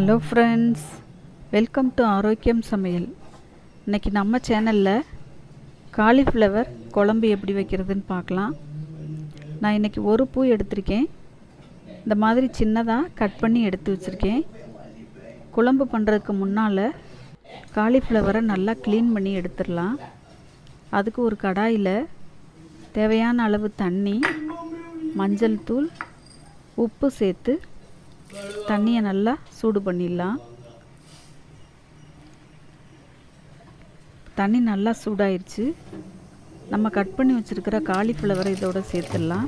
hello friends welcome to ஆரோக்கியம் சமையல் இன்றைக்கி நம்ம சேனலில் காலிஃப்ளவர் குழம்பு எப்படி வைக்கிறதுன்னு பார்க்கலாம் நான் இன்றைக்கி ஒரு பூ எடுத்திருக்கேன் இந்த மாதிரி சின்னதாக கட் பண்ணி எடுத்து வச்சுருக்கேன் குழம்பு பண்ணுறதுக்கு முன்னால் காலிஃப்ளவரை நல்லா க்ளீன் பண்ணி எடுத்துடலாம் அதுக்கு ஒரு கடாயில் தேவையான அளவு தண்ணி மஞ்சள் தூள் உப்பு சேர்த்து தண்ணியை நல்லா சூடு பண்ணிடலாம் தண்ணி நல்லா சூடாயிருச்சு நம்ம கட் பண்ணி வச்சுருக்கிற காலிஃப்ளவரை இதோட சேர்த்துடலாம்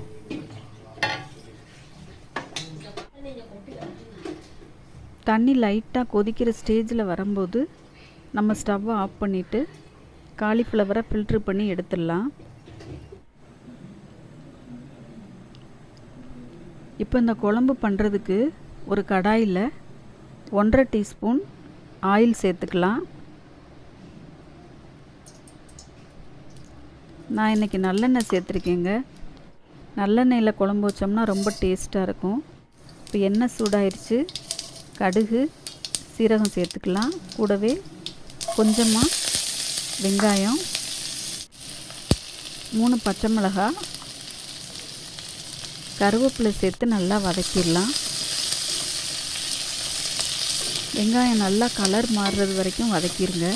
தண்ணி லைட்டாக கொதிக்கிற ஸ்டேஜில் வரும்போது நம்ம ஸ்டவ்வை ஆஃப் பண்ணிவிட்டு காலிஃப்ளவரை ஃபில்ட்ரு பண்ணி எடுத்துடலாம் இப்போ இந்த குழம்பு பண்ணுறதுக்கு ஒரு கடாயில் ஒன்றரை டீஸ்பூன் ஆயில் சேர்த்துக்கலாம் நான் இன்றைக்கி நல்லெண்ணெய் சேர்த்துருக்கேங்க நல்லெண்ணெயில் குழம்பு வச்சோம்னா ரொம்ப டேஸ்ட்டாக இருக்கும் இப்போ எண்ணெய் சூடாயிருச்சு கடுகு சீரகம் சேர்த்துக்கலாம் கூடவே கொஞ்சமாக வெங்காயம் மூணு பச்சை மிளகாய் கருவேப்பிலை சேர்த்து நல்லா வதக்கிடலாம் வெங்காயம் நல்லா கலர் மாறுறது வரைக்கும் வதக்கிடுங்க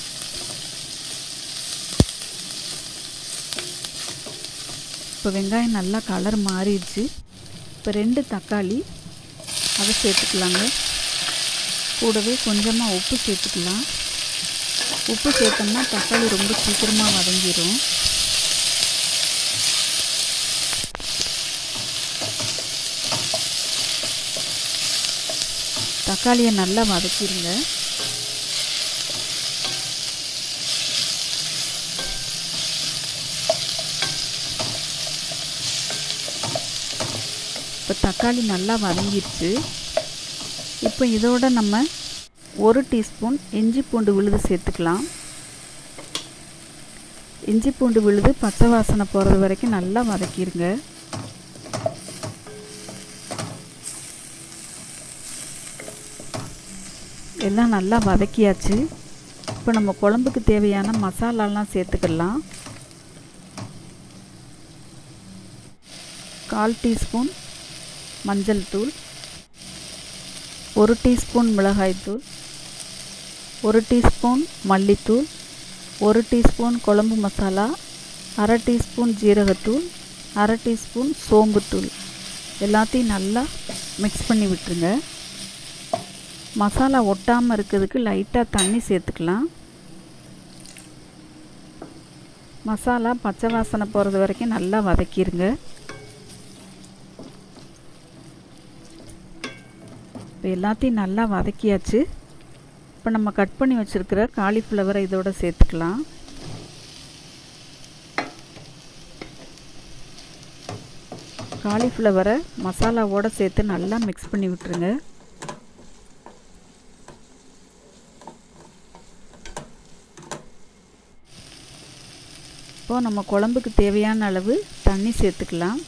இப்போ வெங்காயம் நல்லா கலர் மாறிடுச்சு இப்போ ரெண்டு தக்காளி அதை சேர்த்துக்கலாங்க கூடவே கொஞ்சமாக உப்பு சேர்த்துக்கலாம் உப்பு சேர்த்தோம்னா தக்காளி ரொம்ப சீக்கிரமாக வதங்கிடும் தக்காளியை நல்லா வதக்கிடுங்க இப்போ தக்காளி நல்லா வதங்கிடுச்சு இப்போ இதோட நம்ம ஒரு டீஸ்பூன் இஞ்சி பூண்டு விழுது சேர்த்துக்கலாம் இஞ்சி பூண்டு விழுது பச்சை வாசனை போகிறது வரைக்கும் நல்லா வதக்கிடுங்க எல்லாம் நல்லா வதக்கியாச்சு இப்போ நம்ம குழம்புக்கு தேவையான மசாலாலாம் சேர்த்துக்கலாம் கால் டீஸ்பூன் மஞ்சள் தூள் ஒரு டீஸ்பூன் மிளகாய்த்தூள் ஒரு டீஸ்பூன் மல்லித்தூள் ஒரு டீஸ்பூன் குழம்பு மசாலா அரை டீஸ்பூன் ஜீரகத்தூள் அரை டீஸ்பூன் சோம்புத்தூள் எல்லாத்தையும் நல்லா மிக்ஸ் பண்ணி விட்டுருங்க மசாலா ஒட்டாமல் இருக்கிறதுக்கு லைட்டாக தண்ணி சேர்த்துக்கலாம் மசாலா பச்சை வாசனை போகிறது வரைக்கும் நல்லா வதக்கிடுங்க இப்போ எல்லாத்தையும் நல்லா வதக்கியாச்சு இப்போ நம்ம கட் பண்ணி வச்சுருக்கிற காலிஃப்ளவரை இதோட சேர்த்துக்கலாம் காலிஃப்ளவரை மசாலாவோடு சேர்த்து நல்லா மிக்ஸ் பண்ணி விட்டுருங்க இப்போது நம்ம குழம்புக்கு தேவையான அளவு தண்ணி சேர்த்துக்கலாம்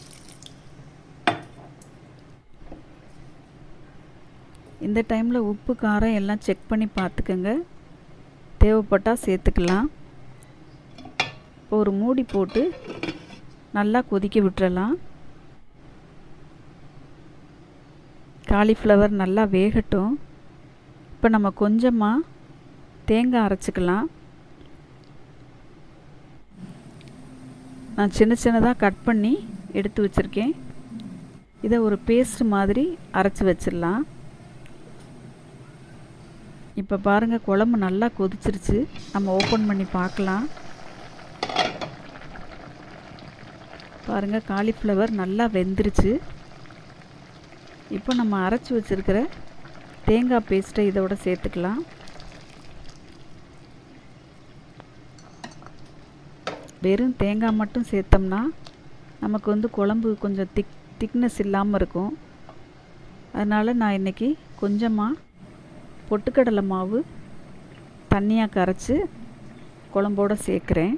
இந்த டைமில் உப்பு காரம் எல்லாம் செக் பண்ணி பார்த்துக்கோங்க தேவைப்பட்டால் சேர்த்துக்கலாம் இப்போ ஒரு மூடி போட்டு நல்லா கொதிக்க விட்டுறலாம் காலிஃப்ளவர் நல்லா வேகட்டும் இப்போ நம்ம கொஞ்சமாக தேங்காய் அரைச்சிக்கலாம் நான் சின்ன சின்னதாக கட் பண்ணி எடுத்து வச்சுருக்கேன் இதை ஒரு பேஸ்ட் மாதிரி அரைச்சி வச்சிடலாம் இப்போ பாருங்கள் குழம்பு நல்லா கொதிச்சிருச்சு நம்ம ஓப்பன் பண்ணி பார்க்கலாம் பாருங்கள் காலிஃப்ளவர் நல்லா வெந்துருச்சு இப்போ நம்ம அரைச்சி வச்சுருக்கிற தேங்காய் பேஸ்ட்டை இதோட சேர்த்துக்கலாம் வெறும் தேங்காய் மட்டும் சேர்த்தோம்னா நமக்கு வந்து குழம்பு கொஞ்சம் திக் திக்னஸ் இல்லாமல் இருக்கும் அதனால் நான் இன்றைக்கி கொஞ்சமாக பொட்டுக்கடலை மாவு தண்ணியாக கரைச்சி குழம்போடு சேர்க்குறேன்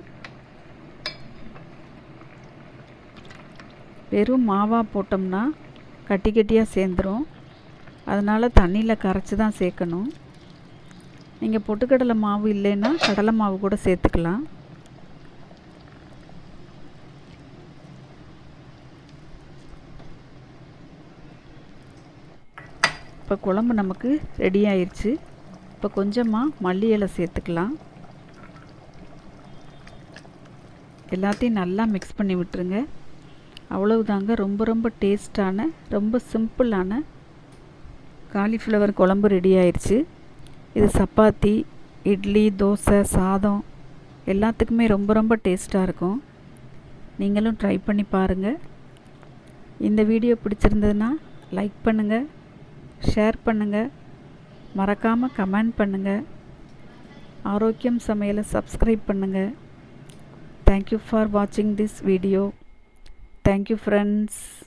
வெறும் மாவாக போட்டோம்னா கட்டி கட்டியாக சேர்ந்துடும் அதனால் தண்ணியில் கரைச்சி தான் சேர்க்கணும் நீங்கள் பொட்டுக்கடலை மாவு இல்லைன்னா கடலை மாவு கூட சேர்த்துக்கலாம் இப்போ குழம்பு நமக்கு ரெடி ஆயிடுச்சு இப்போ கொஞ்சமாக மல்லி இலை சேர்த்துக்கலாம் எல்லாத்தையும் நல்லா மிக்ஸ் பண்ணி விட்டுருங்க அவ்வளவுதாங்க ரொம்ப ரொம்ப டேஸ்டான ரொம்ப சிம்பிளான காலிஃப்ளவர் குழம்பு ரெடி ஆயிடுச்சு இது சப்பாத்தி இட்லி தோசை சாதம் எல்லாத்துக்குமே ரொம்ப ரொம்ப டேஸ்ட்டாக இருக்கும் நீங்களும் ட்ரை பண்ணி பாருங்கள் இந்த வீடியோ பிடிச்சிருந்ததுன்னா லைக் பண்ணுங்கள் ஷேர் பண்ணுங்கள் மறக்காமல் கமெண்ட் பண்ணுங்கள் ஆரோக்கியம் சமையலை சப்ஸ்கிரைப் பண்ணுங்கள் தேங்க்யூ ஃபார் வாட்சிங் திஸ் வீடியோ தேங்க்யூ ஃப்ரெண்ட்ஸ்